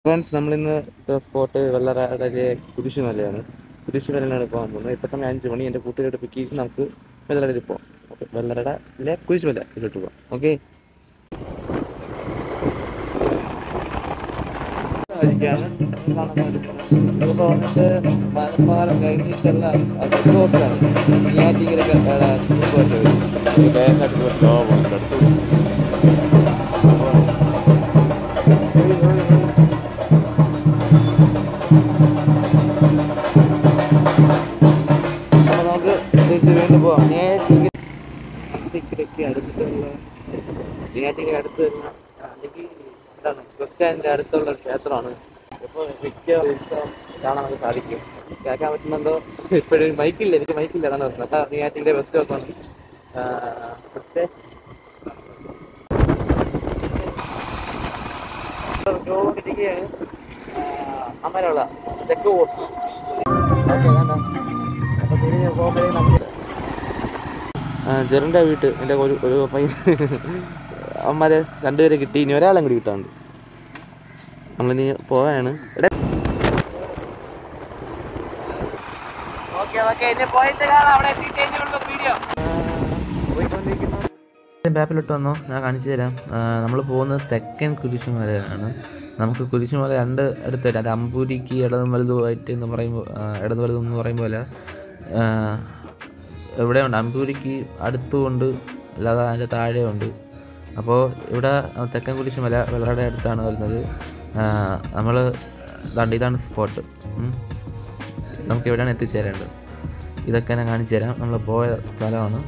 Friends നമ്മളിന്ന് spot വെള്ളറാടിലെ കുരിശുമലയാണ് കുരിശുമലയിലാണ് പോകാൻ പോകുന്നത് ഇപ്പം സമയം അഞ്ച് മണി എൻ്റെ കൂട്ടുകാരോട് പിക്ക് ചെയ്ത് നമുക്ക് വെള്ളറടയിൽ പോകാം ഓക്കെ വെള്ളറടയിലെ കുരിശുമല ഇതിലോട്ട് പോകാം ഓക്കെ ഇപ്പോൾ വന്നിട്ട് മലപ്പാലം കഴിഞ്ഞിട്ടുള്ള ക്രോസാണ് നെയ്യാറ്റിക്കരൊക്കെ അപ്പോൾ നമുക്ക് തിരിച്ച് വീണ്ടും പോവാം നെയ്യാറ്റിക്കരയ്ക്ക് അടുത്തുള്ള നെയ്യാറ്റിക്കര അടുത്ത് വരുന്ന അല്ലെങ്കിൽ എന്താണ് ബസ് സ്റ്റാൻഡിൻ്റെ അടുത്തുള്ള ഒരു ക്ഷേത്രമാണ് ഇപ്പോൾ മിക്ക ദിവസവും കാണാൻ നമുക്ക് സാധിക്കും കേൾക്കാൻ പറ്റുന്നുണ്ടോ ഇപ്പോഴും മൈക്കില്ല എനിക്ക് മൈക്കില്ല അതാണ് പറഞ്ഞത് അതാ നെയ്യാറ്റിക്കര ബസ് സ്റ്റോപ്പാണ് ബസ് സ്റ്റേഷൻ പോയിക്കൊണ്ടിരിക്കുകയാണ് അമരവിള ചെക്ക് പോസ്റ്റ് ഓക്കെ അപ്പൊ തിരിഞ്ഞ് പോകുമ്പോഴേ നമുക്ക് ജെറിൻ്റെ വീട്ട് എൻ്റെ ഒരു ഒരു പയ്യൻ അമ്മമാരെ രണ്ടുപേരെ കിട്ടി ഇനി ഒരാളും കൂടി കിട്ടാണ്ട് നമ്മളിനി പോവാണ് എടാ മാപ്പിലോട്ട് വന്നോ ഞാൻ കാണിച്ചു തരാം നമ്മൾ പോകുന്നത് തെക്കൻ കുരിശുമലയാണ് നമുക്ക് കുരിശുമല രണ്ട് അടുത്ത് വരാം അത് അമ്പൂരിക്ക് ഇടതും വലുതുമായിട്ട് എന്ന് പറയുമ്പോൾ ഇടത് വലുതും എന്ന് പറയുമ്പോൾ പോലെ ഇവിടെയുണ്ട് അമ്പൂരിക്ക് അടുത്തുമുണ്ട് അല്ലാതെ അതിൻ്റെ താഴെയുണ്ട് അപ്പോൾ ഇവിടെ തെക്കൻ കുരിശുമല വെള്ളയുടെ അടുത്താണ് വരുന്നത് നമ്മൾ ദാണ്ട് ഇതാണ് സ്പോട്ട് നമുക്ക് എവിടെയാണ് എത്തിച്ചേരേണ്ടത് ഇതൊക്കെ ഞാൻ കാണിച്ചു തരാം നമ്മൾ പോയ സ്ഥലമാണ്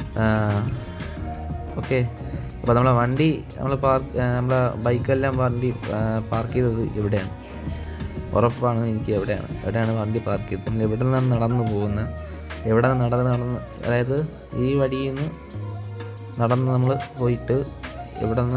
ഓക്കെ അപ്പോൾ നമ്മളെ വണ്ടി നമ്മൾ പാർക്ക് നമ്മളെ ബൈക്കെല്ലാം വണ്ടി പാർക്ക് ചെയ്തത് ഇവിടെയാണ് ഉറപ്പാണ് എനിക്ക് എവിടെയാണ് എവിടെയാണ് വണ്ടി പാർക്ക് ചെയ്തത് നമ്മൾ എവിടെ നിന്നാണ് നടന്നു പോകുന്നത് എവിടെ നിന്ന് നടന്ന് നടന്ന് അതായത് ഈ വഴിയിൽ നിന്ന് നടന്ന് നമ്മൾ പോയിട്ട് ഇവിടെ നിന്ന്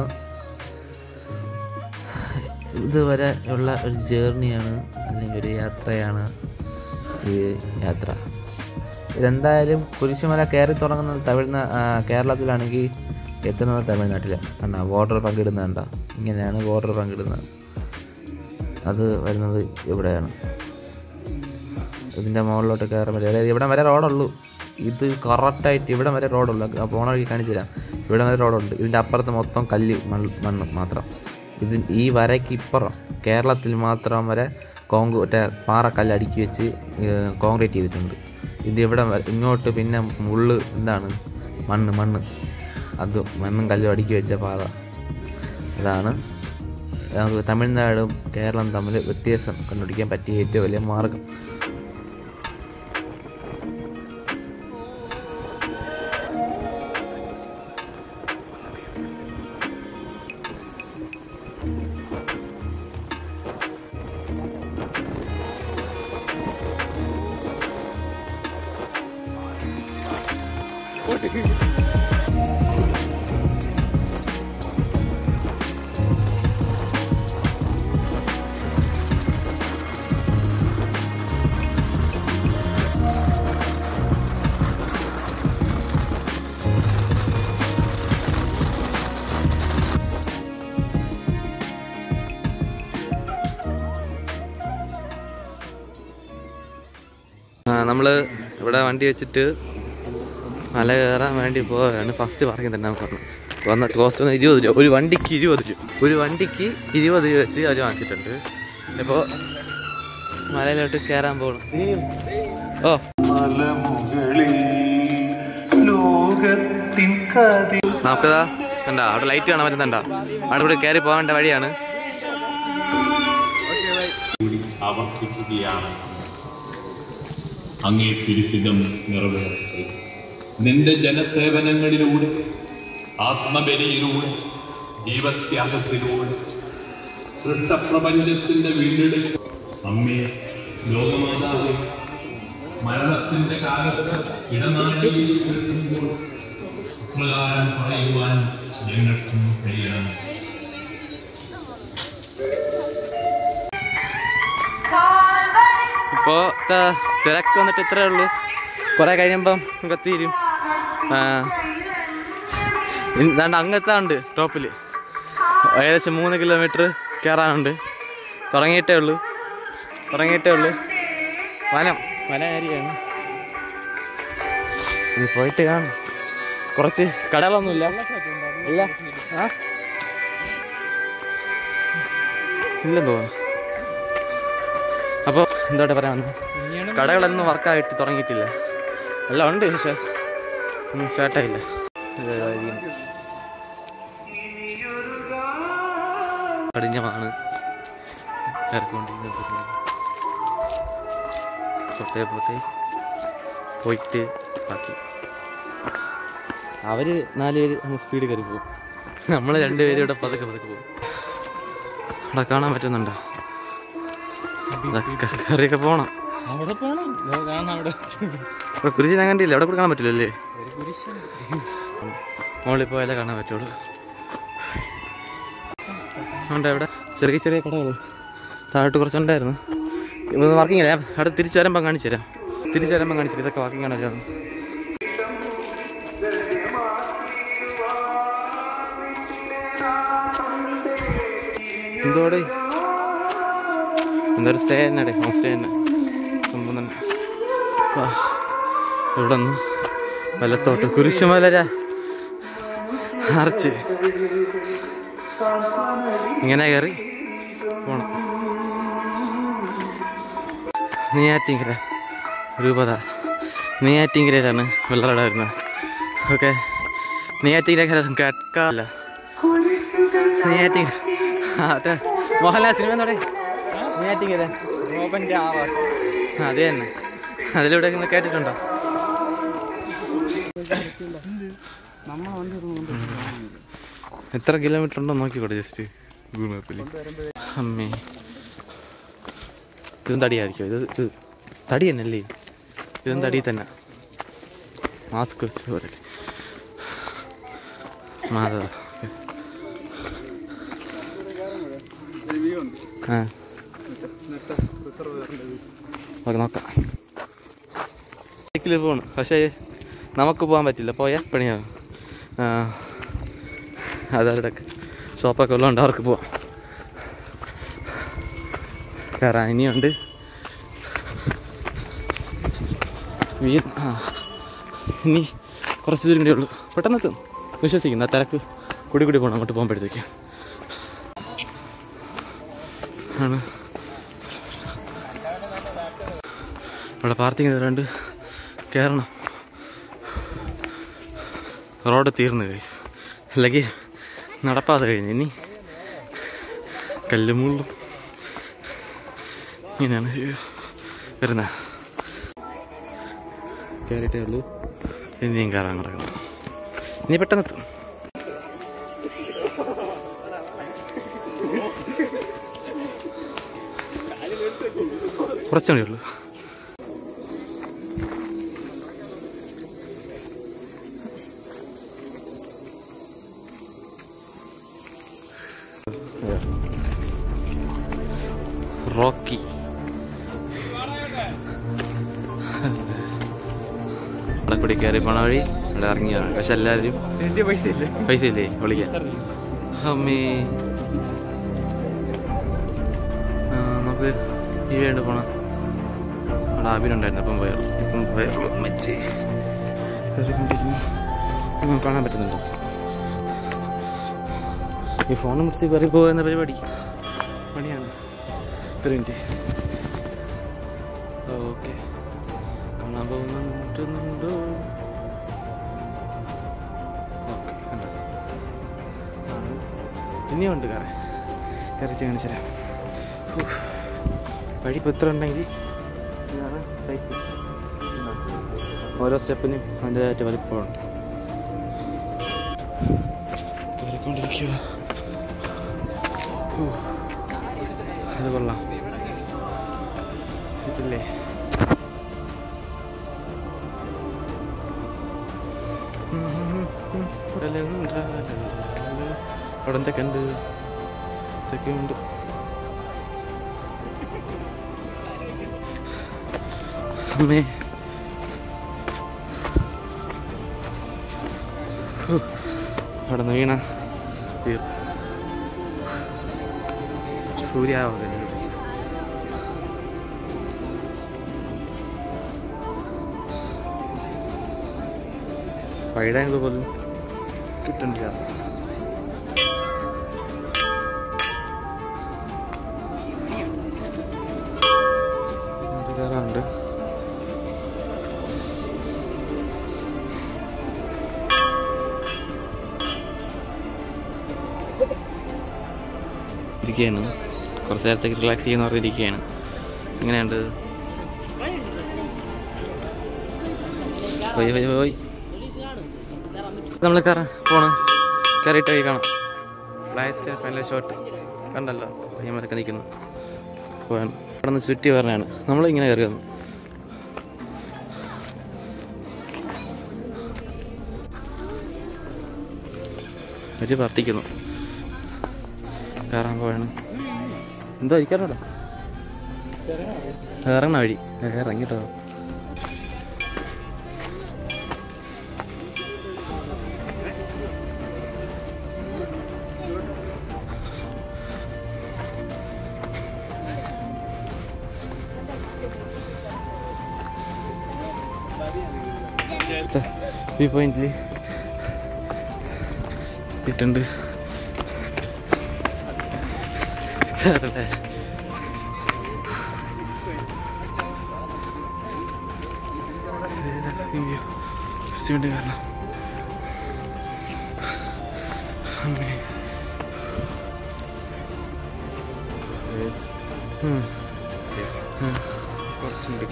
ഇതുവരെ ഉള്ള ഒരു ജേർണിയാണ് അല്ലെങ്കിൽ ഒരു യാത്രയാണ് ഈ യാത്ര ഇതെന്തായാലും കുരിശുമല കയറി തുടങ്ങുന്നത് തമിഴ്നാ കേരളത്തിലാണെങ്കിൽ എത്തുന്നത് തമിഴ്നാട്ടിലാണ് കണ്ട ബോർഡർ പങ്കിടുന്നുണ്ട ഇങ്ങനെയാണ് ബോർഡർ പങ്കിടുന്നത് അത് വരുന്നത് ഇവിടെയാണ് ഇതിൻ്റെ മുകളിലോട്ട് കയറാൻ പറ്റില്ല അതായത് ഇവിടെ വരെ റോഡുള്ളൂ ഇത് കറക്റ്റായിട്ട് ഇവിടെ വരെ റോഡുള്ളൂ പോണ വഴി കാണിച്ചു തരാം ഇവിടെ വരെ റോഡുണ്ട് ഇതിൻ്റെ അപ്പുറത്ത് മൊത്തം കല്ല് മണ്ണ് മണ്ണ് മാത്രം ഇത് ഈ വരയ്ക്ക് ഇപ്പുറം കേരളത്തിൽ മാത്രം വരെ കോങ്ക് മറ്റേ പാറക്കല്ല് അടുക്കി വെച്ച് കോൺക്രീറ്റ് ചെയ്തിട്ടുണ്ട് ഇത് ഇവിടെ ഇങ്ങോട്ട് പിന്നെ മുള്ള് എന്താണ് മണ്ണ് മണ്ണ് അത് മണ്ണും കല്ലും അടുക്കി വെച്ച പാത അതാണ് നമുക്ക് തമിഴ്നാടും കേരളം തമ്മിൽ വ്യത്യാസം കണ്ടുപിടിക്കാൻ പറ്റിയ ഏറ്റവും വലിയ മാർഗം നമ്മൾ ഇവിടെ വണ്ടി വെച്ചിട്ട് മല കയറാൻ വേണ്ടി പോവുകയാണ് ഫസ്റ്റ് പറഞ്ഞത് തന്നെ പറഞ്ഞു വന്ന കോസ്റ്റ് വന്ന് ഇരുപത് രൂപ ഒരു വണ്ടിക്ക് ഇരുപത് രൂപ ഒരു വണ്ടിക്ക് ഇരുപത് രൂപ വെച്ച് അവർ വാങ്ങിച്ചിട്ടുണ്ട് ഇപ്പോൾ മലയിലോട്ട് കയറാൻ പോകണം ഓ മലമുകളിൽ ലോകത്തിൻ കതി നമുക്കതാ കണ്ടാ അവിടെ ലൈറ്റ് കാണാൻ പറ്റുന്നുണ്ടോ അവിടെ ഇവിടെ കയറി പോകേണ്ട വഴിയാണ് ആവർത്തിക്കുകയാണ് അങ്ങേ തിരുഹിതം നിറവേറട്ടെ നിന്റെ ജനസേവനങ്ങളിലൂടെ ആത്മബലിയിലൂടെ ജീവത്യാഗത്തിലൂടെ സൃഷ്ടപ്രപഞ്ചത്തിന്റെ വീണ്ടെടുപ്പ് അമ്മേ ലോകമാതാവേ മരണത്തിന്റെ കാലത്ത് ഇടനാഴിയിൽ നിൽക്കുമ്പോൾ പ്രകാരം പറയുവാൻ ഞങ്ങൾക്കും കഴിയണം ഇപ്പോൾ തിരക്ക് വന്നിട്ട് ഇത്രേ ഉള്ളൂ കുറേ കഴിയുമ്പം നമുക്ക് തീരും ഇതാണ്ട് അങ്ങെത്താണ്ട് ടോപ്പിൽ ഏകദേശം മൂന്ന് കിലോമീറ്റർ കയറാനുണ്ട് തുടങ്ങിയിട്ടേ ഉള്ളൂ തുടങ്ങിയിട്ടേ ഉള്ളൂ വനം വനകാരിയാണ് നീ പോയിട്ട് കാണും കുറച്ച് കടകളൊന്നുമില്ല ഇല്ല ആ ഇല്ലെന്ന് തോന്നുന്നു അപ്പോൾ എന്തോട്ടെ പറയാൻ വന്നു കടകളൊന്നും വർക്കായിട്ട് തുടങ്ങിയിട്ടില്ല എല്ലാം ഉണ്ട് പക്ഷെ ഒന്നും സ്റ്റാർട്ടായില്ല കടിഞ്ഞമാണ് ഇറക്കൊണ്ടിരുന്നത് പൊട്ടേ പൊട്ടേ പോയിട്ട് ബാക്കി അവര് നാല് പേര് അങ്ങ് സ്പീഡ് കയറി പോകും നമ്മൾ രണ്ടുപേരും ഇവിടെ പതുക്കെ പതുക്കെ പോകും അവിടെ കാണാൻ പറ്റുന്നുണ്ടോ ഇതൊക്കെ കയറിയൊക്കെ പോണം അവിടെ പോണം കാണാൻ അവിടെ ഇവിടെ കുരിശ് ഞാൻ കണ്ടില്ല അവിടെ കൂടെ കാണാൻ പറ്റില്ലല്ലേ മുകളിൽ പോയാലേ കാണാൻ പറ്റുള്ളൂ ഉണ്ട് ഇവിടെ ചെറിയ ചെറിയ കടകൾ താഴോട്ട് കുറച്ചുണ്ടായിരുന്നു ഇത് വർക്കിംഗ് അല്ലേ അവിടെ തിരിച്ചു വരുമ്പോൾ കാണിച്ചു തരാം തിരിച്ചു വരുമ്പോൾ കാണിച്ചു തരാം ഇതൊക്കെ വർക്കിംഗ് ആണല്ലോ എന്തോടെ എന്തൊരു സ്റ്റേ തന്നെ ഹോം സ്റ്റേ തന്നെ സംഭവം തന്നെ ആ, ഇവിടെ നിന്ന് വലത്തോട്ട് കുരിശുമലര അറച്ച് ഇങ്ങനെ കയറി പോണം നെയ്യാറ്റിങ്കര രൂപത നെയ്യാറ്റിങ്കരയിലാണ് വെള്ളറട വരുന്നത് ഓക്കെ നെയ്യാറ്റിങ്കര കേൾക്കാല്ല നെയ്യാറ്റിങ്കര ആ, മറ്റേ മോഹൻലാൽ സിനിമ എന്തോടെ നെയ്യാറ്റിങ്കര റോബന്റെ ആറാ അത് തന്നെ അതിലൂടെ ഇങ്ങനെ കേട്ടിട്ടുണ്ടോ എത്ര കിലോമീറ്റർ ഉണ്ടോ നോക്കിക്കോട്ടെ ജസ്റ്റ് ഗൂഗിൾ മാപ്പിൽ അമ്മേ ഇതും തടിയായിരിക്കും ഇത് ഇത് തടി തന്നെയല്ലേ ഇതും തടി തന്നെ മാസ്ക് വെച്ച് പോലെ മാധവ ആ ഓക്കെ നോക്കാം ബൈക്കിൽ പോണ് പക്ഷേ നമുക്ക് പോകാൻ പറ്റില്ല പോയാൽ പണിയാകും ആ, അതവിടെ ഷോപ്പൊക്കെ ഉള്ളതുകൊണ്ട് അവർക്ക് പോവാം കയറാൻ ഇനിയുണ്ട് വീ ആ ഇനി കുറച്ച് ദൂരം കൂടെ ഉള്ളൂ പെട്ടെന്ന് എത്തും വിശ്വസിക്കുന്നു ആ തിരക്ക് കൂടി കൂടി പോകണം അങ്ങോട്ട് പോകുമ്പോഴത്തേക്ക് ആണ് ഇവിടെ പാർക്കിംഗ് ചെയ്തിട്ടുണ്ട് കയറണം റോഡ് തീർന്നു കഴിച്ചു അല്ലെങ്കിൽ നടപ്പാതെ കഴിഞ്ഞു ഇനി കല്ലുമുള്ളും ഇങ്ങനെയാണ് വരുന്നത് കയറിയിട്ടേ ഉള്ളൂ ഇനിയും കയറാൻ കിടക്കണം ഇനി പെട്ടെന്ന് എത്തും കുറച്ചുകൂടി ഉള്ളൂ റോക്കി ഇവിടെ കൂടി കയറി പോണ വഴി ഇവിടെ ഇറങ്ങിയാണ് പക്ഷെ എല്ലാവരും എന്റെ പൈസ ഇല്ലേ പൈസ ഇല്ലേ വിളിക്കാൻ അമ്മേ ആ, നമുക്ക് ഈ വേണ്ട പോണം അവിടെ ആബിനുണ്ടായിരുന്നു അപ്പം പോയുള്ളൂ ഇപ്പം പോയുള്ളൂ മച്ചേ കയറിക്കൊണ്ടിരിക്കുന്നു ആ, കാണാൻ പറ്റുന്നുണ്ടോ ഈ ഫോൺ മുറിച്ച് കയറി പോകുന്ന പരിപാടി പണിയാണ് ഒരു മിനിറ്റ് ഓക്കെ കാണാൻ പോകുന്നുണ്ടോ ഓക്കെ കണ്ടോ ആണ്. ഇനിയും ഉണ്ട് കയറി കയറിയിട്ട് കാണിച്ചു തരാം ഹൂ. വഴി ഇപ്പോൾ എത്ര ഉണ്ടെങ്കിൽ ഇതാണ് സൈസ് ഓരോ സ്റ്റെപ്പിനും അതിൻ്റെതായിട്ട് വലിപ്പമുണ്ട് കയറിക്കൊണ്ടിരിക്കുക ഹൂ. അത് കൊള്ളാം സെറ്റല്ലേ അവിടെ എന്തൊക്കെ ഉണ്ട് ഇതൊക്കെ ഉണ്ട് അമ്മേ ഹൂ. അവിടെ നിന്ന് വീണ തീർ സൂര്യാവതല്ലേ വൈഡ് ആംഗിൾ പോലും കിട്ടണ്ടില്ല കയറാനുണ്ട് ഇരിക്കുകയാണ് കുറച്ച് നേരത്തേക്ക് റിലാക്സ് ചെയ്യുന്ന പറഞ്ഞിരിക്കുകയാണ് എങ്ങനെയുണ്ട് പോയി പോയി പോയി നമ്മൾ കയറാം പോണം കയറിയിട്ട് പോയി കാണാം ലാസ്റ്റ് ഫൈനൽ ഷോട്ട് കണ്ടല്ലോ പയ്യന്മാരൊക്കെ നിൽക്കുന്നു പോവാണ് അവിടെ നിന്ന് ചുറ്റി പറഞ്ഞാണ് നമ്മളിങ്ങനെ കയറി വന്നു ഒരു വർത്തിക്കുന്നു കയറാൻ പോവാണ് എന്തോ ഇരിക്കാറോടാ ഇറങ്ങണ വഴി ഇറങ്ങിട്ടോ വ്യൂ പോയിന്റിൽ എത്തിയിട്ടുണ്ട് സാറല്ലേ കുറച്ച് വേണ്ടി കാരണം അമ്മേ ഉം. ഉം. കുറച്ചും കൂടി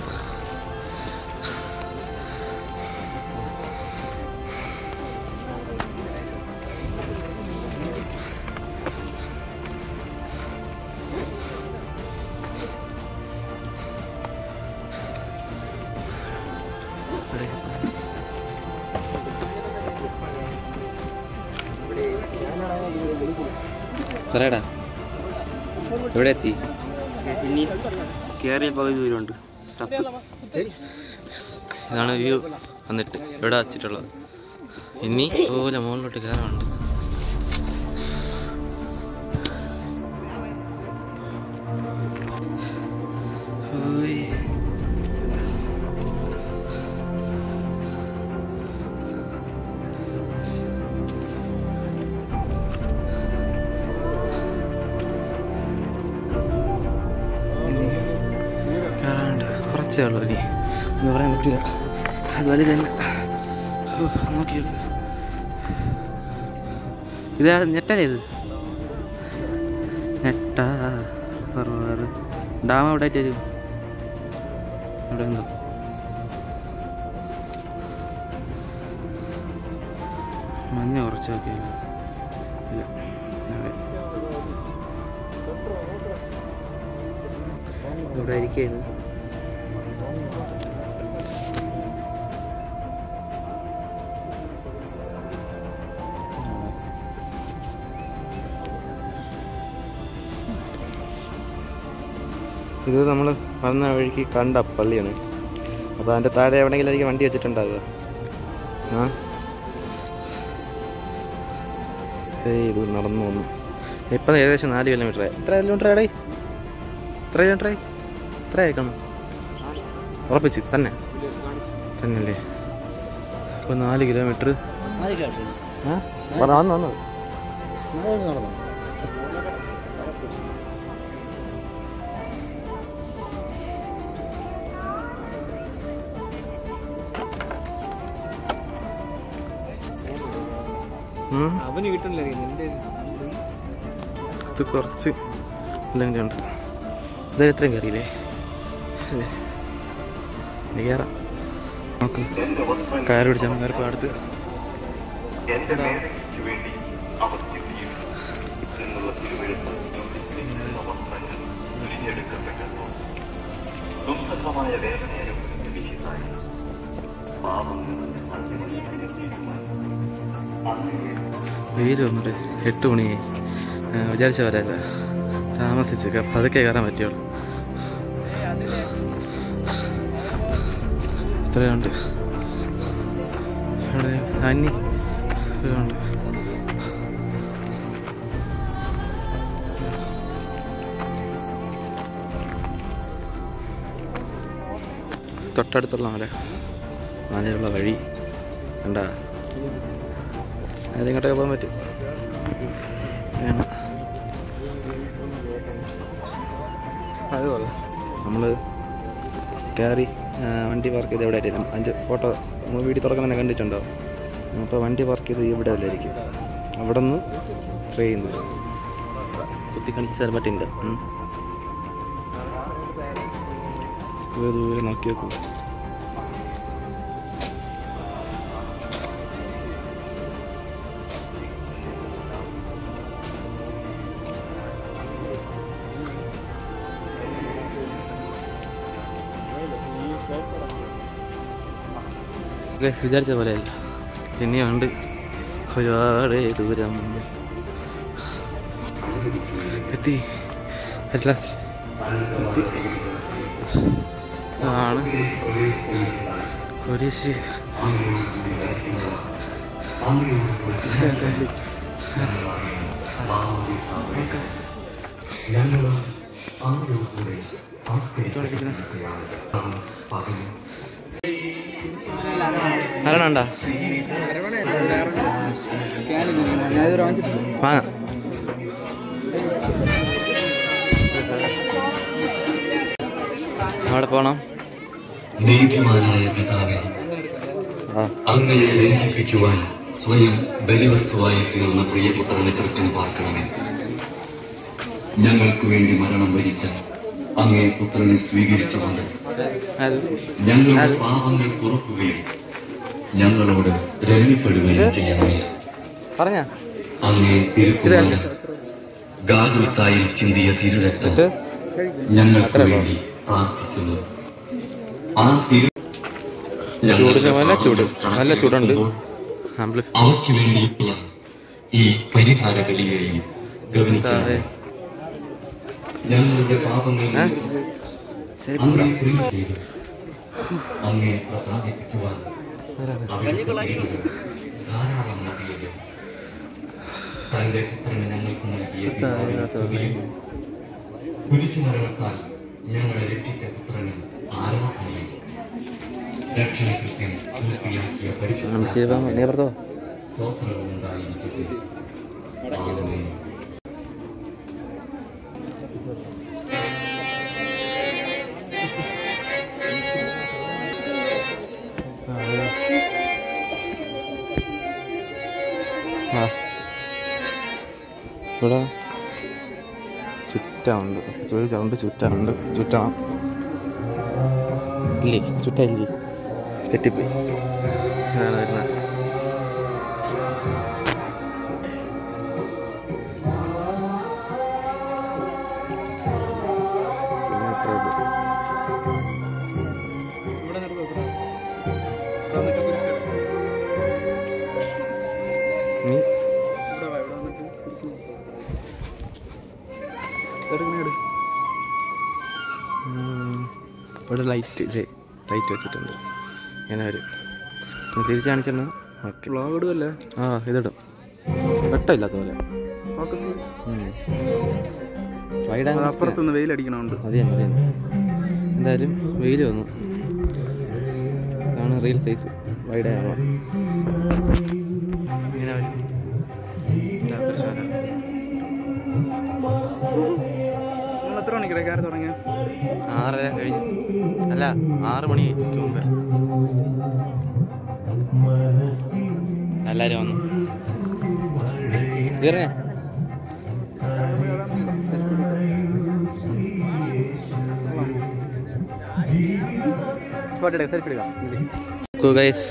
പറയടാ എവിടെ എത്തി കേറിയ പകുതി ദൂരമുണ്ട് ഇതാണ് വ്യൂ വന്നിട്ട് ഇവിടെ വച്ചിട്ടുള്ളത് ഇനി പോലെ മുകളിലോട്ട് കയറാനുണ്ട് ഹൂയ്. കയറാനുണ്ട് കുറച്ചേ ഉള്ളൂ ഇനി എന്ന് പറയാൻ പറ്റില്ല അത് വലുത് തന്നെ ഓ, നോക്കി നോക്ക് ഇത് നെറ്റല്ലേ ഇത് നെട്ട സർവർ ഡാം എവിടെ ആയിട്ട് വരും ഇവിടെ എന്തോ മഞ്ഞ കുറച്ച് നോക്കി ഇല്ല അതെ. ഇവിടെ ഇരിക്കുകയാണ് ഇത് നമ്മൾ വന്ന വഴിക്ക് കണ്ട പള്ളിയാണ് അപ്പോൾ അതിൻ്റെ താഴെ എവിടെയെങ്കിലും ആയിരിക്കും വണ്ടി വെച്ചിട്ടുണ്ടാവുക ആ ഏയ് ഇത് നടന്നു വന്നു ഇപ്പം ഏകദേശം നാല് കിലോമീറ്റർ എത്ര കിലോമീറ്റർ ആടേ എത്ര കിലോമീറ്റർ ആയി എത്ര ആയിക്കണം ഉറപ്പിച്ച് തന്നെ തന്നെയല്ലേ അപ്പോൾ നാല് കിലോമീറ്റർ ആ വന്നു വന്നു ഉം. അവന് കിട്ടണില്ലേ നിന്റെ ഇത് കുറച്ച് ഇല്ലെങ്കിൽ ഉണ്ട് ഇത് ഇത്രയും കയറിയില്ലേ അല്ലേ ഇനി കയറാം നോക്ക് കയറി പിടിച്ചാൽ കയറിപ്പോൾ അടുത്ത് വെയിൽ വന്നിട്ട് എട്ട് മണിയായി ആ, വിചാരിച്ച വരല്ല താമസിച്ച് ക- പതുക്കെ കയറാൻ പറ്റുള്ളൂ ഇത്രയുണ്ട് ഇവിടെ അന്നി ഉണ്ട് തൊട്ടടുത്തുള്ള മല മലയുള്ള വഴി കണ്ട അത് ഇങ്ങോട്ടൊക്കെ പോകാൻ പറ്റും വേണം. അത് കൊള്ളാം നമ്മൾ കയറി ആ, വണ്ടി പാർക്ക് ചെയ്ത് എവിടെ ആയിട്ടില്ല അതിൻ്റെ ഫോട്ടോ നമ്മൾ വീട്ടിൽ തുറക്കാൻ തന്നെ കണ്ടിട്ടുണ്ടോ അപ്പോൾ വണ്ടി പാർക്ക് ചെയ്ത് ഇവിടെ അല്ലായിരിക്കും അവിടെ നിന്ന് ട്രെയിൻ കുത്തി കാണിച്ച സ്ഥലമറ്റുണ്ട് ദൂരെ നോക്കി നോക്കൂ ഗൈസ് വിചാരിച്ച പോലെയല്ല പിന്നെയുണ്ട് ഒരുപാട് ദൂരം എത്തി അറ്റ് ലാസ്റ്റ് എത്തി ആണ് ഒരീശ് ആരണണ്ടാ ഞാനിത് വാങ്ങിച്ചിട്ടുണ്ട് വാങ്ങാം അവിടെ പോണം നീതിമാനായ പിതാവേ ആ അങ്ങയെ രഞ്ജിപ്പിക്കുവാൻ സ്വയം ബലിവസ്തുവായി തീർന്ന പ്രിയപുത്രനെ കൃത്യം പാർക്കണമേ ഞങ്ങൾക്ക് വേണ്ടി മരണം വരിച്ച അങ്ങേ പുത്രനെ സ്വീകരിച്ചുകൊണ്ട് അത് ഞങ്ങളുടെ പാപങ്ങൾ പൊറുക്കുകയും ഞങ്ങളോട് രമ്യപ്പെടുകയും ചെയ്യണമേ പറഞ്ഞ അങ്ങേ തിരുക്കുമാരൻ ഗാഗുൽത്തായിൽ ചിന്തിയ തിരുരക്തം ഞങ്ങൾക്ക് വേണ്ടി പ്രാർത്ഥിക്കുന്നു ആ തിരു ചൂടിന് നല്ല ചൂട് നല്ല ചൂടുണ്ട് പ്രാർത്ഥിക്കുമ്പോൾ ആംപ്ലിഫൈ അവയ്ക്ക് വേണ്ടിയിട്ടുള്ള ഈ പരിഹാര ബലിയെയും ഗവനിക്കണമേ. ഞങ്ങളുടെ പാപങ്ങൾ ശരി അങ്ങേ പ്രീതി ചെയ്ത് അങ്ങേ പ്രസാദിപ്പിക്കുവാൻ അവിടുത്തെ പേരുകൾ ധാരാളം മതിയല്ലോ തന്റെ പുത്രന് ഞങ്ങൾക്ക് നൽകിയ പിതാവിനെ സ്തുതിയും കുരിശുമരണത്താൽ ഞങ്ങളെ രക്ഷിച്ച പുത്രന് ആരാധനയും രക്ഷണകൃത്യം പൂർത്തിയാക്കിയ പരിശുദ്ധ നീ പറഞ്ഞോ സ്തോത്രവും ഉണ്ടായിരിക്കട്ടെ ആമേൻ ആ ഇവിടെ ചുറ്റുണ്ട് ചോദിച്ചുണ്ട് ചുറ്റുണ്ട് ചുറ്റണം ഇല്ലേ ചുറ്റില്ലേ തെറ്റിപ്പോയി അതാണ് വരുന്നത് പിന്നെ ഇത്രേ ഉള്ളൂ. നീ ഉം. ഇവിടെ ലൈറ്റ് ഇല്ലേ ലൈറ്റ് വെച്ചിട്ടുണ്ട് ഇങ്ങനെ വരും ഇനി തിരിച്ച് കാണിച്ചിട്ടുണ്ട് ഓക്കെ വ്ളോഗ് ഇടുമല്ലേ ആ ഇതിടും വെട്ടമില്ലാത്ത പോലെ വൈഡ് അപ്പുറത്തുനിന്ന് വെയിലടിക്കണമുണ്ട് മതി തന്നെ, മതി തന്നെ. എന്തായാലും വെയിൽ വന്നു ഇതാണ് റിയൽ സൈസ് വൈഡ് ആവാം ഇങ്ങനെ വരും ഇതാ തൃശ്ശൂരാ. നിങ്ങൾ എത്ര മണിക്ക് കയറി തുടങ്ങിയ ആറര കഴിഞ്ഞു അല്ല ആറ് മണിക്ക് മുമ്പ് എല്ലാരും വന്നു തീർന്നേ ഫോട്ടോ എടുക്കാം സെൽഫി എടുക്കാം ഗൈസ്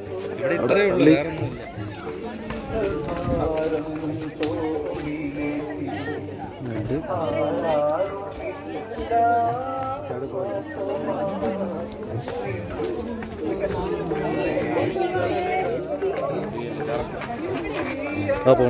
ആ പോണം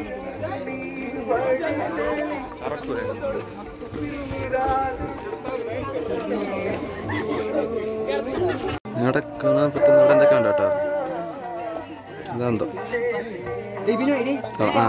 ഇവിടെ കാണാൻ പറ്റുന്ന ഇവിടെ എന്തൊക്കെ ഉണ്ട് കേട്ടോ ഇതെന്തോ ആ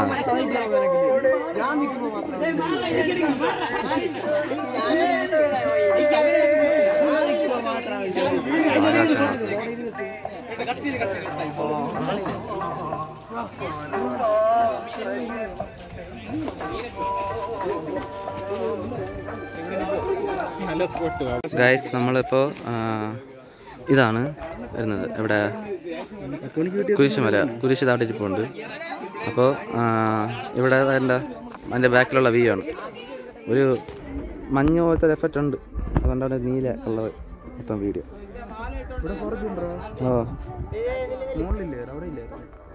ആകാശമാണ് നല്ല സ്പോട്ട് ഗൈസ് നമ്മളിപ്പോൾ ഇതാണ് വരുന്നത് ഇവിടെ കുരിശുമല കുരിശ് അവിടെ ഇരിപ്പുണ്ട് അപ്പോൾ ഇവിടെ എന്താ അതിൻ്റെ ബാക്കിലുള്ള വ്യൂ ആണ് ഒരു മഞ്ഞ പോലത്തെ ഒരു എഫക്റ്റ് ഉണ്ട് അതുകൊണ്ട് അവിടെ നീല കളർ മൊത്തം വീഡിയോ ഇവിടെ ഫോറസ്റ്റ് ഉണ്ടോ ഓ മുകളിലില്ലേ അവിടെ ഇല്ലേ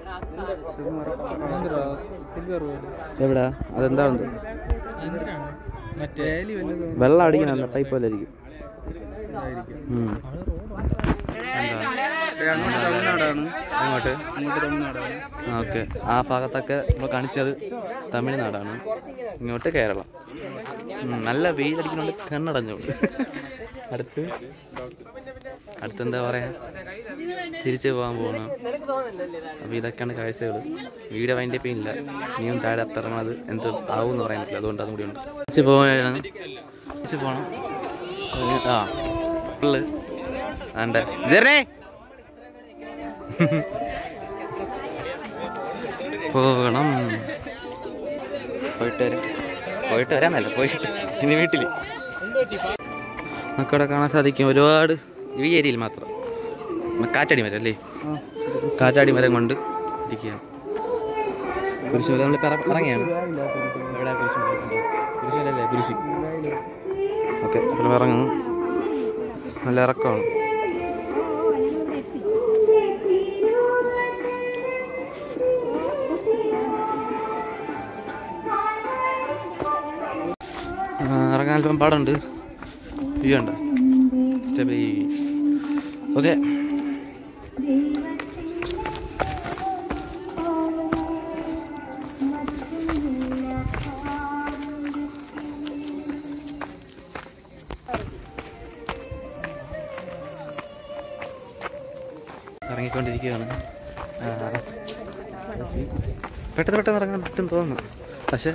സിൽവർ എവിടെ അതെന്താണ് മറ്റേ ഏലി വല്ലതും വെള്ളം അടിക്കണ ടൈപ്പ് പോലെ ആയിരിക്കും ഉം. അങ്ങോട്ട് തമിഴ്നാടാണ് അങ്ങോട്ട് അങ്ങോട്ട് തമിഴ്നാടാണ് ഓക്കെ ആ ഭാഗത്തൊക്കെ നമ്മൾ കാണിച്ചത് തമിഴ്നാടാണ് ഇങ്ങോട്ട് കേരളം ഉം, നല്ല വെയിലടിക്കുന്നുണ്ട് കണ്ണടഞ്ഞോണ്ട് അടുത്ത് അടുത്തെന്താ പറയാ തിരിച്ചു പോകാൻ പോകണം അപ്പോൾ ഇതൊക്കെയാണ് കാഴ്ചകൾ വീഡിയോ വൈൻഡ് അപ്പ് ഇല്ല ഇനിയും താഴെ ഇറങ്ങുന്നത് എന്ത് ആവും എന്ന് പറയാൻ പറ്റില്ല അതുകൊണ്ട് അതും കൂടി ഉണ്ട് തിരിച്ച് പോകാനാണ് തിരിച്ച് പോകണം ആ ഫുള്ള് ആണ്ട് ഇതേ പോകണം പോയിട്ട് വരാം പോയിട്ട് വരാമല്ല പോയിട്ട് ഇനി വീട്ടിൽ നമുക്കവിടെ കാണാൻ സാധിക്കും ഒരുപാട് ഈ ഏരിയയിൽ മാത്രം മ- കാറ്റാടി മരം അല്ലേ കാറ്റാടി മരം കൊണ്ട് ഇരിക്കുകയാണ് കുരിശുമല നമ്മൾ ഇറങ്ങിയാണ് എവിടെ കുരിശുമല കുരിശുമലല്ലേ കുരിശ് ഓക്കെ അപ്പോൾ ഇറങ്ങുന്നു നല്ല ഇറക്കമാണ് ആ, ഇറങ്ങാൻ അല്പം പാടുണ്ട് വ്യൂ ഉണ്ടോ ഓക്കെ ഇറങ്ങിക്കൊണ്ടിരിക്കുകയാണ് ആ, പെട്ടെന്ന് പെട്ടെന്ന് ഇറങ്ങാൻ പറ്റും തോന്നുന്നു പക്ഷെ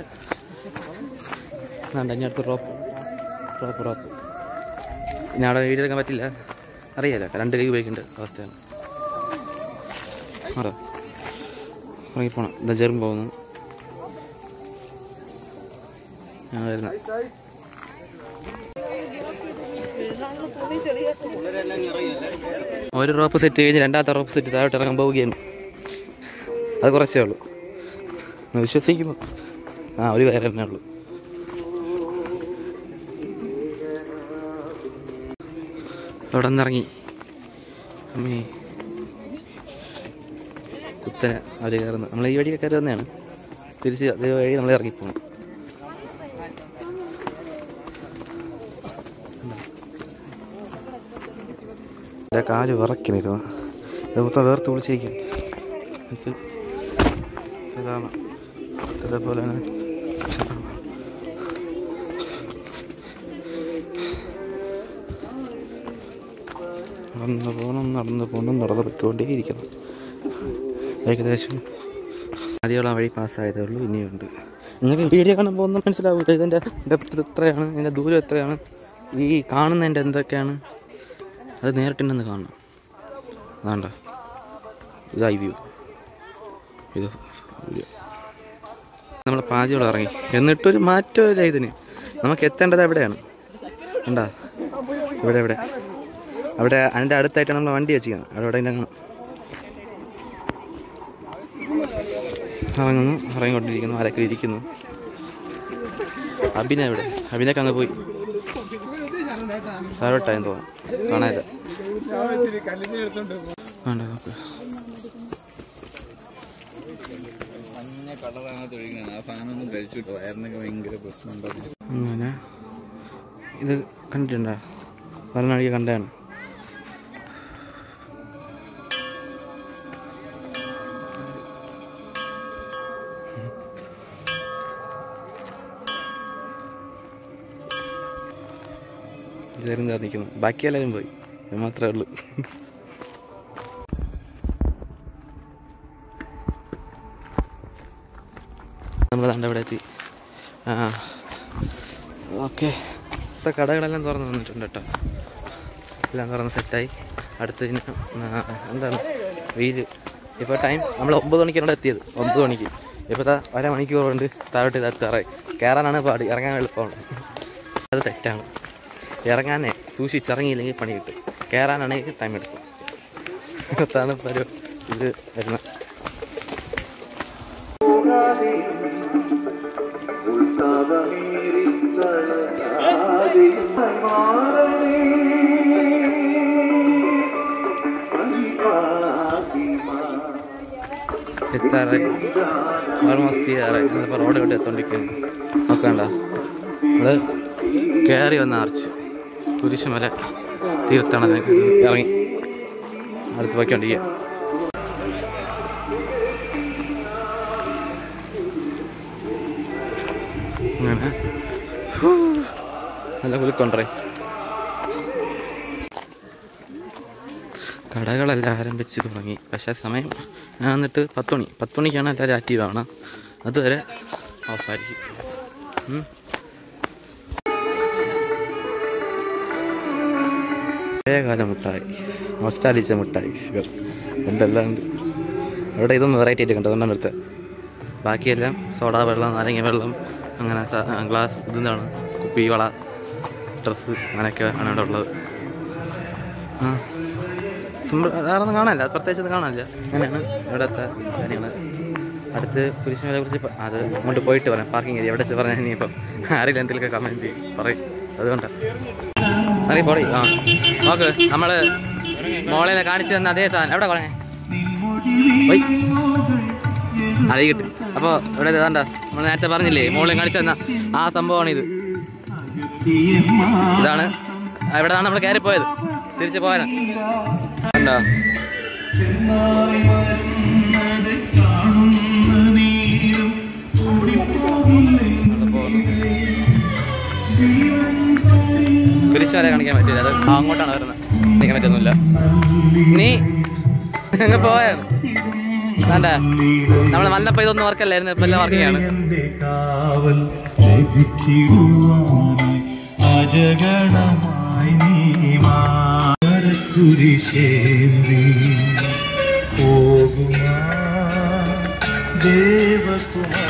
വേണ്ട ഇനി അടുത്ത് റോപ്പ് റോപ്പ് റോപ്പ് ഇനി അവിടെ വീഡിയോ എടുക്കാൻ പറ്റില്ല അറിയാലോ രണ്ട് കൈ ഉപയോഗിക്കേണ്ട അവസ്ഥയാണ് മാറോ ഇറങ്ങിപ്പോണം ഇതാ ചെറും പോകുന്നു ഞാൻ വരുന്ന ഒരു റോപ്പ് സെറ്റ് കഴിഞ്ഞ് രണ്ടാമത്തെ റോപ്പ് സെറ്റ് താഴോട്ട് ഇറങ്ങാൻ പോവുകയാണ് അത് കുറച്ചേ ഉള്ളൂ ഒന്ന് വിശ്വസിക്കുന്നു ആ ഒരു കാര്യം തന്നെ ഉള്ളൂ അവിടെ നിന്നിറങ്ങി അമ്മേ കുത്തനെ അവർ കയറുന്നു നമ്മൾ ഈ വഴിയൊക്കെ കയറി തന്നെയാണ് തിരിച്ച് അതേ വഴി നമ്മൾ ഇറങ്ങിപ്പോകണം എൻ്റെ കാല് വിറക്കണിരുന്നു ഇത് മൊത്തം വേർത്ത് വിളിച്ചിരിക്കും ഇത് ഇതാണ് അതേപോലെ തന്നെ നടന്നു പോകണം നടന്നു പോകണം നടന്ന് പൊയ്ക്കൊണ്ടേയിരിക്കണം ഏകദേശം ആദ്യമുള്ള വഴി പാസ്സായതേ ഉള്ളൂ ഇനിയുണ്ട് നിങ്ങൾക്ക് വീഡിയോ കാണുമ്പോൾ ഒന്നും മനസ്സിലാവില്ല ഇതിൻ്റെ ഡെപ്ത് എത്രയാണ് ഇതിൻ്റെ ദൂരം എത്രയാണ് ഈ കാണുന്നതിൻ്റെ എന്തൊക്കെയാണ് അത് നേരിട്ടുണ്ടെന്ന് കാണണം അതാണ്ട ഇത് ഐ വ്യൂ ഇത് നമ്മൾ പാചകം ഇറങ്ങി എന്നിട്ടൊരു മാറ്റമില്ല ഇതിന് നമുക്ക് എത്തേണ്ടത് എവിടെയാണ് കണ്ടാ ഇവിടെ ഇവിടെ അവിടെ അതിൻ്റെ അടുത്തായിട്ടാണ് നമ്മൾ വണ്ടി വെച്ചിരിക്കുന്നത് അവിടെ ഇവിടെ ഇങ്ങനെ ഇറങ്ങുന്നു ഇറങ്ങിക്കൊണ്ടിരിക്കുന്നു ആരൊക്കെ ഇരിക്കുന്നു അഭിന എവിടെ അഭിനയൊക്കെ അങ്ങ് പോയി താഴോട്ടായെന്ന് തോന്നുന്നു കാണാനില്ല വേണ്ട നോക്ക് അങ്ങനെ ഇത് കണ്ടിട്ടുണ്ടോ പറഞ്ഞ കണ്ടാണ് ഇതായിരുന്നു ഞാൻ നിൽക്കുന്നു ബാക്കി എല്ലാവരും പോയി ഇത് മാത്രമേ ഉള്ളൂ നമ്മൾ ദാണ്ട് ഇവിടെ എത്തി ആ ഓക്കെ ഇപ്പം കടകളെല്ലാം തുറന്ന് വന്നിട്ടുണ്ട് കേട്ടോ എല്ലാം തുറന്ന് സെറ്റായി അടുത്ത് ഇനി ആ, എന്താണ് വെയിൽ ഇപ്പോൾ ടൈം നമ്മൾ ഒമ്പത് മണിക്കാണ് ഇവിടെ എത്തിയത് ഒമ്പത് മണിക്ക് ഇപ്പോൾ താ അര മണിക്കൂർ കൊണ്ട് താഴോട്ട് ഇത് എത്താറായി കയറാനാണ് പാട് ഇറങ്ങാൻ എളുപ്പമാണ് അത് തെറ്റാണ് ഇറങ്ങാനേ സൂക്ഷിച്ചിറങ്ങിയില്ലെങ്കിൽ പണി കിട്ടും കയറാനാണെങ്കിൽ ടൈം എടുക്കും അതാണ് ഇപ്പോൾ ഒരു ഇത് വരുന്നത് എത്താറായി ഓൾമോസ്റ്റ് ചെയ്യാറായി ഇപ്പോൾ റോഡ് വിട്ട് എത്തോണ്ടിരിക്കുന്നു നോക്കണ്ട നമ്മൾ കയറി വന്ന ആർച്ച് കുരിശുമല തീർത്ഥാടനത്തിന് ഇറങ്ങി അടുത്ത് പോയിക്കൊണ്ടിരിക്കുക അങ്ങനെ ഹൂ, നല്ല കുലുക്കൊണ്ടേ കടകളെല്ലാം ആരംഭിച്ച് തുടങ്ങി പക്ഷേ സമയം ഞാൻ വന്നിട്ട് പത്ത് മണി പത്ത് മണിക്കാണ് എല്ലാവരും ആക്റ്റീവ് ആവണം അതുവരെ ഓഫായിരിക്കും ഉം. പഴയകാല മുട്ടായി നൊസ്റ്റാലിച്ച മുട്ടായി എന്തെല്ലാം ഉണ്ട് അവിടെ ഇതൊന്നും വെറൈറ്റി ആയിട്ട് കണ്ടോ അതുകൊണ്ടാണ് എടുത്തത് ബാക്കിയെല്ലാം സോഡ വെള്ളം നാരങ്ങ വെള്ളം അങ്ങനെ സ- ആ, ഗ്ലാസ് ഇതെന്താണ് കുപ്പി വള ഡ്രസ്സ് അങ്ങനെയൊക്കെ ആണ് ഇവിടെ ഉള്ളത് ആ സിമ്പിൾ വേറെ ഒന്നും കാണാനില്ല പ്രത്യേകിച്ച് ഒന്നും കാണാനില്ല അങ്ങനെയാണ് ഇവിടുത്തെ കാര്യങ്ങൾ അടുത്ത് കുരിശുമലയെ കുറിച്ച് പ- അത് അങ്ങോട്ട് പോയിട്ട് പറയാം പാർക്കിംഗ് ഏരിയ എവിടെ വെച്ച് പറഞ്ഞാൽ ഇനിയിപ്പം ആരെങ്കിലും എന്തെങ്കിലുമൊക്കെ കമൻറ്റ് ചെയ്യും പറയും അതുകൊണ്ടാണ് അതെ പോടി ആ നോക്ക് നമ്മൾ മോളെ കാണിച്ചു തന്ന അതേ സാധനം എവിടെ കളഞ്ഞേ അറിയ കിട്ടും അപ്പോൾ ഇവിടെ ഇതാണ്ട നമ്മൾ നേരത്തെ പറഞ്ഞില്ലേ മോളെ കാണിച്ചു തന്ന ആ സംഭവമാണിത് ഇതാണ് ആ, ഇവിടെയാണ് നമ്മൾ കയറിപ്പോയത് തിരിച്ചു പോയാലും കണ്ടോ നമ്മള് പോകുന്നു. കുരിശ് വരെ കാണിക്കാൻ പറ്റില്ല അത് ആ, അങ്ങോട്ടാണ് വരുന്നത് കാണിക്കാൻ പറ്റുന്നില്ല നീ അങ്ങ് പോയാണ് വേണ്ട നമ്മൾ വന്നപ്പോ ഇതൊന്നും വർക്കല്ലായിരുന്നു ഇപ്പൊ എല്ലാം വർക്കിംഗ് കാവൽ ലഭിച്ചിടുവാനായി അജഗണമായി നീ മാരക്കുരിശേന്തി പോകുമാ ദേവകുമാർ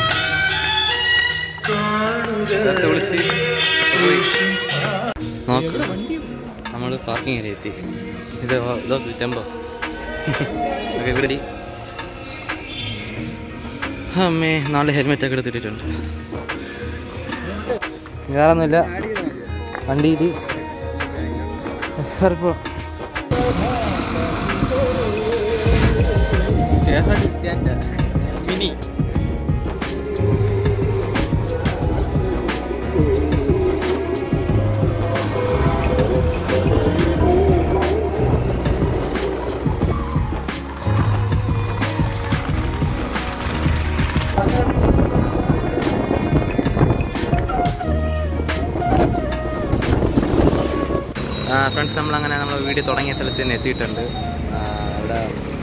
നേരത്തെ വിളിച്ച് പോയി നോക്ക് നമ്മൾ പാർക്കിംഗ് ഏരിയ എത്തി ഇത് ഓ- ഇതോ ടെമ്പോ ഓക്കെ ഇവിടെ അമ്മേ നാളെ ഹെൽമെറ്റ് ഒക്കെ എടുത്തിട്ടുണ്ട് വേറൊന്നുമില്ല വണ്ടിയിൽ കയറിപ്പോ മിനി ഫ്രണ്ട്സ് നമ്മളങ്ങനെ നമ്മൾ വീഡിയോ തുടങ്ങിയ സ്ഥലത്ത് തന്നെ എത്തിയിട്ടുണ്ട് ആ, ഇവിടെ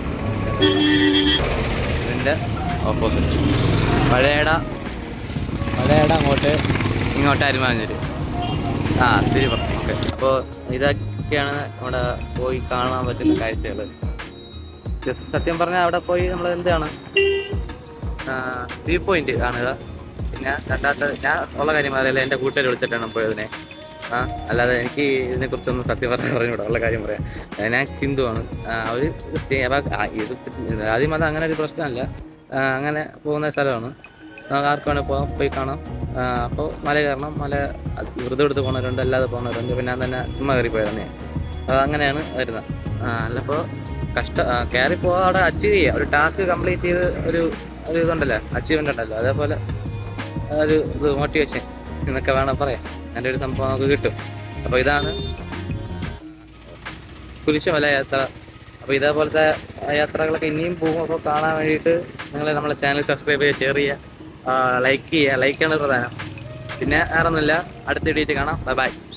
ഇതിൻ്റെ ഓപ്പോസിറ്റ് പഴയട പഴയട അങ്ങോട്ട് ഇങ്ങോട്ട് അരിമാഞ്ചേരി ആ തിരുവ ഓക്കെ അപ്പോൾ ഇതൊക്കെയാണ് നമ്മുടെ പോയി കാണാൻ പറ്റുന്ന കാഴ്ചകൾ സത്യം പറഞ്ഞാൽ അവിടെ പോയി നമ്മൾ എന്താണ് വ്യൂ പോയിന്റ് കാണുക പിന്നെ രണ്ടാമത്തെ ഞാൻ ഉള്ള കാര്യം അറിയില്ല എൻ്റെ കൂട്ടുകാർ വിളിച്ചിട്ടാണ് പോയതിനെ ആ അല്ലാതെ എനിക്ക് ഇതിനെക്കുറിച്ചൊന്നും സത്യം പറഞ്ഞാൽ പറഞ്ഞുകൂടാ ഉള്ള കാര്യം പറയാം ആ, ഞാൻ ഹിന്ദുവാണ് അവർ ഇത് ആദ്യം അത് അങ്ങനെ ഒരു പ്രശ്നമല്ല ആ, അങ്ങനെ പോകുന്ന സ്ഥലമാണ് നമുക്ക് ആർക്ക് വേണേൽ പോകാം പോയി കാണാം അപ്പോൾ മല കയറണം മല അത് വ്രതം എടുത്ത് പോകുന്നവരുണ്ട് അല്ലാതെ പോകുന്നവരുണ്ട് പിന്നെ ഞാൻ തന്നെ ചുമ്മാ കയറി പോയതാണ് അത് അങ്ങനെയാണ് വരുന്നത് അല്ലപ്പോൾ കഷ്ട ആ, കയറി പോകാതെ അവിടെ അച്ചീവ് ചെയ്യുക ഒരു ടാസ്ക് കംപ്ലീറ്റ് ചെയ്ത് ഒരു ഒരു ഇതുണ്ടല്ലോ അച്ചീവ്മെൻ്റ് ഉണ്ടല്ലോ അതേപോലെ ഒരു ഇത് മോട്ടിവേഷൻ എന്നൊക്കെ വേണം പറയാം എൻ്റെ ഒരു സംഭവം നമുക്ക് കിട്ടും അപ്പോൾ ഇതാണ് കുരിശുമല യാത്ര അപ്പോൾ ഇതേപോലത്തെ യാത്രകളൊക്കെ ഇനിയും പോകുമ്പോൾ കാണാൻ വേണ്ടിയിട്ട് നിങ്ങൾ നമ്മളെ ചാനൽ സബ്സ്ക്രൈബ് ചെയ്യുക ഷെയർ ചെയ്യുക ലൈക്ക് ചെയ്യുക ലൈക്കാണ് പ്രധാനം പിന്നെ വേറെ ഒന്നുമില്ല അടുത്ത വീഡിയോ കാണാം ബൈ ബൈ